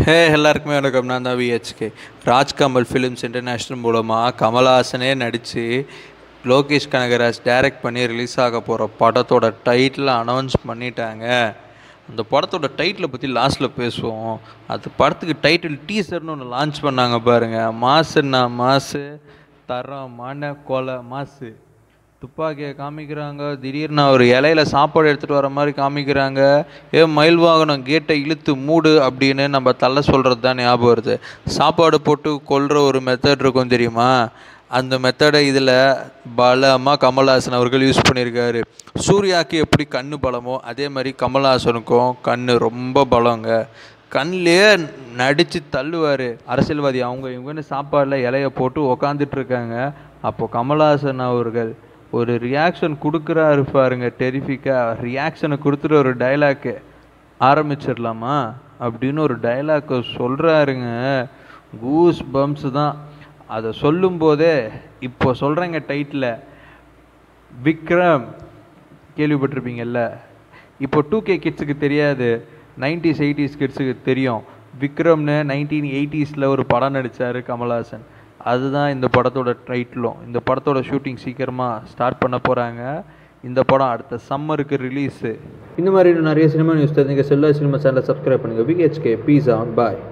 ஹே எல்லாருக்குமே வணக்கம் நான் தான் விஹெச்கே ராஜ்கமல் ஃபிலிம்ஸ் இன்டர்நேஷ்னல் மூலமாக கமல்ஹாசனே நடித்து லோகேஷ் கனகராஜ் டைரக்ட் பண்ணி ரிலீஸ் ஆக போகிற படத்தோட டைட்டில் அனௌன்ஸ் பண்ணிட்டாங்க அந்த படத்தோட டைட்டிலை பற்றி லாஸ்ட்டில் பேசுவோம் அது படத்துக்கு டைட்டில் டீசர்னு ஒன்று லான்ச் பண்ணாங்க பாருங்கள் மாசுன்னா மாசு தரமான கொலை மாசு துப்பாக்கியை காமிக்கிறாங்க திடீர்னு ஒரு இலையில சாப்பாடு எடுத்துகிட்டு வர மாதிரி காமிக்கிறாங்க ஏ மயில் வாகனம் கேட்டை இழுத்து மூடு அப்படின்னு நம்ம தள்ள சொல்கிறது தான் ஞாபகம் வருது சாப்பாடு போட்டு கொல்ற ஒரு மெத்தட் இருக்கும் தெரியுமா அந்த மெத்தடை இதில் பலமாக கமல்ஹாசன் அவர்கள் யூஸ் பண்ணியிருக்காரு சூர்யாவுக்கு எப்படி கண்ணு பலமோ அதே மாதிரி கமல்ஹாசனுக்கும் கண்ணு ரொம்ப பலங்க கண்ணிலே நடித்து தள்ளுவார் அரசியல்வாதி அவங்க இவங்கன்னு சாப்பாடில் இலைய போட்டு உக்காந்துட்டு இருக்காங்க அப்போ கமல்ஹாசன் அவர்கள் ஒரு ரியாக்ஷன் கொடுக்குறாரு பாருங்க டெரிஃபிக்காக ரியாக்ஷனை கொடுத்துட்டு ஒரு டைலாக்கு ஆரம்பிச்சிடலாமா அப்படின்னு ஒரு டைலாக்கை சொல்கிறாருங்க கூஸ் பம்ப்ஸ் தான் அதை சொல்லும்போதே இப்போ சொல்கிறேங்க டைட்டில் விக்ரம் கேள்விப்பட்டிருப்பீங்கல்ல இப்போ டூ கே கிட்ஸுக்கு தெரியாது நைன்டிஸ் எயிட்டிஸ் கிட்ஸுக்கு தெரியும் விக்ரம்னு நைன்டீன் எயிட்டிஸில் ஒரு படம் நடித்தார் கமல்ஹாசன் அதுதான் இந்த படத்தோட டைட்டிலும் இந்த படத்தோட ஷூட்டிங் சீக்கிரமாக ஸ்டார்ட் பண்ண போகிறாங்க இந்த படம் அடுத்த சம்மருக்கு ரிலீஸு இந்த மாதிரி இன்னும் நிறைய சினிமா நியூஸ் தெரிஞ்சுக்க செல்லா சினிமா சேனலை சப்ஸ்கிரைப் பண்ணுங்கள் விஹெச்கே பீஸா பாய்